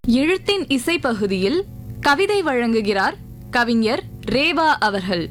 எழுத்தின் இசை பகுதியில் கவிதை வழங்குகிறார் கவிஞர் ரேவா அவர்கள்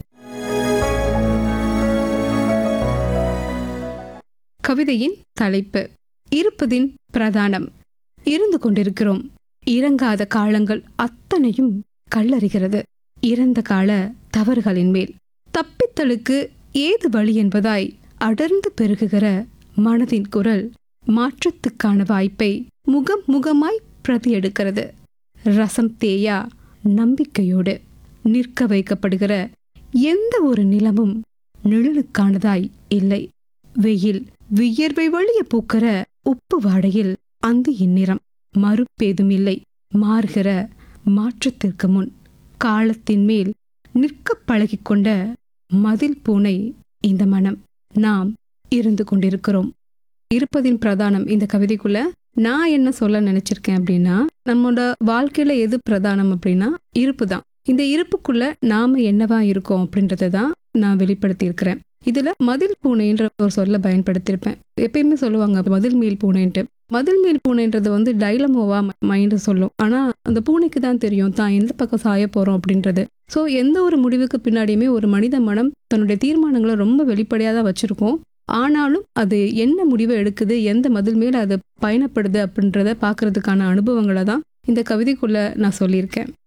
கவிதையின் தலைப்பு இருப்பதின் பிரதானம் இருந்து கொண்டிருக்கிறோம் இறங்காத காலங்கள் அத்தனையும் கல்லறிகிறது இறந்த கால தவறுகளின் மேல் தப்பித்தலுக்கு ஏது வழி என்பதாய் அடர்ந்து பெருகுகிற மனதின் குரல் மாற்றத்துக்கான வாய்ப்பை முகம் முகமாய் பிரதி எடுக்கிறது ரசம் தேயா நம்பிக்கையோடு நிற்க வைக்கப்படுகிற எந்த ஒரு நிலமும் நிழலுக்கானதாய் இல்லை வெயில் வியர்வை வழிய பூக்கிற உப்பு வாடையில் அந்த இந்நிறம் மறுப்பேதும் இல்லை மாறுகிற மாற்றத்திற்கு முன் காலத்தின் மேல் நிற்க பழகிக்கொண்ட மதில் பூனை இந்த மனம் நாம் இருந்து கொண்டிருக்கிறோம் இருப்பதின் பிரதானம் இந்த கவிதைக்குள்ள நான் என்ன சொல்ல நினைச்சிருக்கேன் அப்படின்னா நம்மளோட வாழ்க்கையில எது பிரதானம் அப்படின்னா இருப்பு தான் இந்த இருப்புக்குள்ள நாம என்னவா இருக்கோம் அப்படின்றத தான் நான் வெளிப்படுத்தி இருக்கிறேன் இதுல மதில் பூனைன்ற ஒரு சொல்ல பயன்படுத்தியிருப்பேன் எப்பயுமே சொல்லுவாங்க மதில் மேல் பூனைன்ட்டு மதில் மேல் பூனைன்றது வந்து டைலமோவா மைண்டு சொல்லும் ஆனா அந்த பூனைக்கு தான் தெரியும் தான் எந்த பக்கம் சாய போறோம் அப்படின்றது ஸோ எந்த ஒரு முடிவுக்கு பின்னாடியுமே ஒரு மனித மனம் தன்னுடைய தீர்மானங்களை ரொம்ப வெளிப்படையாக தான் வச்சிருக்கோம் ஆனாலும் அது என்ன முடிவை எடுக்குது எந்த மதில் மேல அது பயணப்படுது அப்படின்றத பார்க்கறதுக்கான அனுபவங்களை தான் இந்த கவிதைக்குள்ள நான் சொல்லியிருக்கேன்